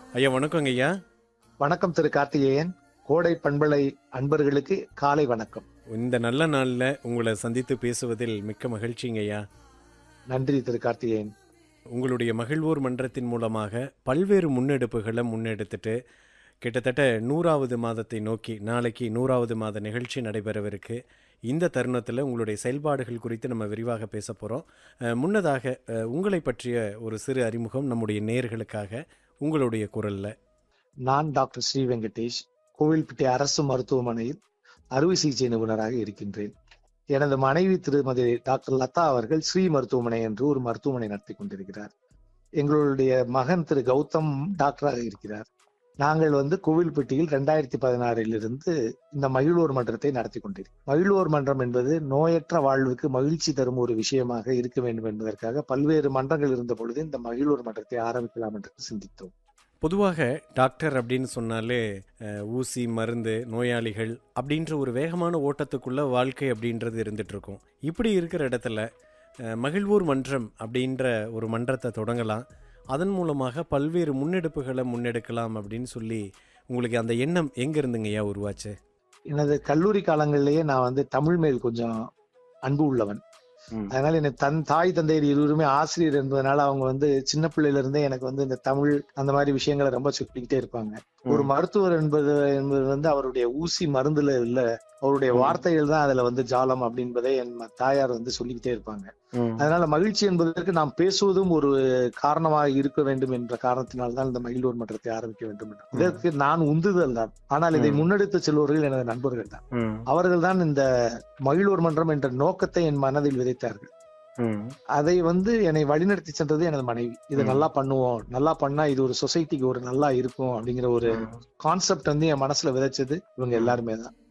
ஐயா வணக்கங்க ஐயா வணக்கம் திரு கார்த்திகேயன் கோடை பண்பலை அன்பர்களுக்கு காலை வணக்கம் இந்த நல்ல நாள்ல உங்களை சந்தித்து பேசுவதில் மிக்க மகிழ்ச்சிங்க ஐயா நன்றி திரு கார்த்திகேயன் உங்களுடைய மகிழ்வோர் மன்றத்தின் மூலமாக பல்வேறு முன்னெடுப்புகளை முன்னெடுத்துட்டு கிட்டத்தட்ட நூறாவது மாதத்தை நோக்கி நாளைக்கு நூறாவது மாத நிகழ்ச்சி நடைபெறவிருக்கு இந்த தருணத்தில் உங்களுடைய செயல்பாடுகள் குறித்து நம்ம விரிவாக பேச போகிறோம் முன்னதாக அஹ், உங்களை பற்றிய ஒரு சிறு அறிமுகம் நம்முடைய நேயர்களுக்காக உங்களுடைய குரலில் நான் டாக்டர் ஸ்ரீ வெங்கடேஷ் கோவில்பட்டி அரசு மருத்துவமனையில் அறுவை சிகிச்சை நிபுணராக இருக்கின்றேன் எனது மனைவி திருமதி டாக்டர் லதா அவர்கள் ஸ்ரீ மருத்துவமனை என்று ஒரு மருத்துவமனை நடத்தி கொண்டிருக்கிறார் எங்களுடைய மகன் திரு கௌதம் டாக்டராக இருக்கிறார் நாங்கள் வந்து கோவில்பட்டியில் ரெண்டாயிரத்தி பதினாறில் இருந்து இந்த மகிழ்வோர் மன்றத்தை நடத்தி கொண்டிருக்கிறோம் மகிழ்வோர் மன்றம் என்பது நோயற்ற வாழ்வுக்கு மகிழ்ச்சி தரும் ஒரு விஷயமாக இருக்க வேண்டும் என்பதற்காக பல்வேறு மன்றங்கள் இருந்த பொழுது இந்த மகிழ்வோர் மன்றத்தை ஆரம்பிக்கலாம் என்று சிந்தித்தோம் பொதுவாக டாக்டர் அப்படின்னு சொன்னாலே அஹ், ஊசி மருந்து நோயாளிகள் அப்படின்ற ஒரு வேகமான ஓட்டத்துக்குள்ள வாழ்க்கை அப்படின்றது இருந்துட்டு இருக்கும் இப்படி இருக்கிற இடத்துல அஹ், மகிழ்வோர் மன்றம் அப்படின்ற ஒரு மன்றத்தை தொடங்கலாம் அதன் மூலமாக பல்வேறு முன்னெடுப்புகளை முன்னெடுக்கலாம் அப்படின்னு சொல்லி உங்களுக்கு அந்த எண்ணம் எங்க இருந்துங்க ஐயா உருவாச்சு எனது கல்லூரி காலங்களிலேயே நான் வந்து தமிழ் மேல் கொஞ்சம் அன்பு உள்ளவன் அதனால எனக்கு தன் தாய் தந்தையர் இருவருமே ஆசிரியர் என்பதனால அவங்க வந்து சின்ன பிள்ளையில இருந்தே எனக்கு வந்து இந்த தமிழ் அந்த மாதிரி விஷயங்களை ரொம்ப சொல்லிக்கிட்டே இருப்பாங்க ஒரு மருத்துவர் என்பது என்பது வந்து அவருடைய ஊசி மருந்துல இல்ல அவருடைய ம். வார்த்தைகள் தான் அதுல வந்து ஜாலம் அப்படின்பதை என் ம- தாயார் வந்து சொல்லிக்கிட்டே இருப்பாங்க அதனால மகிழ்ச்சி என்பதற்கு நாம் பேசுவதும் ஒரு காரணமாக இருக்க வேண்டும் என்ற காரணத்தினால் தான் இந்த மகிழ்வோர் மன்றத்தை ஆரம்பிக்க வேண்டும் என்று. இதற்கு நான் உந்துதல் தான் ஆனால் இதை ம். முன்னெடுத்து செல்வர்கள் எனது நண்பர்கள் தான் அவர்கள் தான் இந்த மகிழ்வோர் மன்றம் என்ற நோக்கத்தை என் மனதில் விதைத்தார்கள் அதை வந்து என்னை வழிநடத்தி சென்றது எனது மனைவி இதை ம். நல்லா பண்ணுவோம் நல்லா பண்ணா இது ஒரு சொசைட்டிக்கு ஒரு நல்லா இருக்கும் அப்படிங்கிற ஒரு கான்செப்ட் வந்து என் மனசுல விதைச்சது இவங்க ம். எல்லாருமே தான்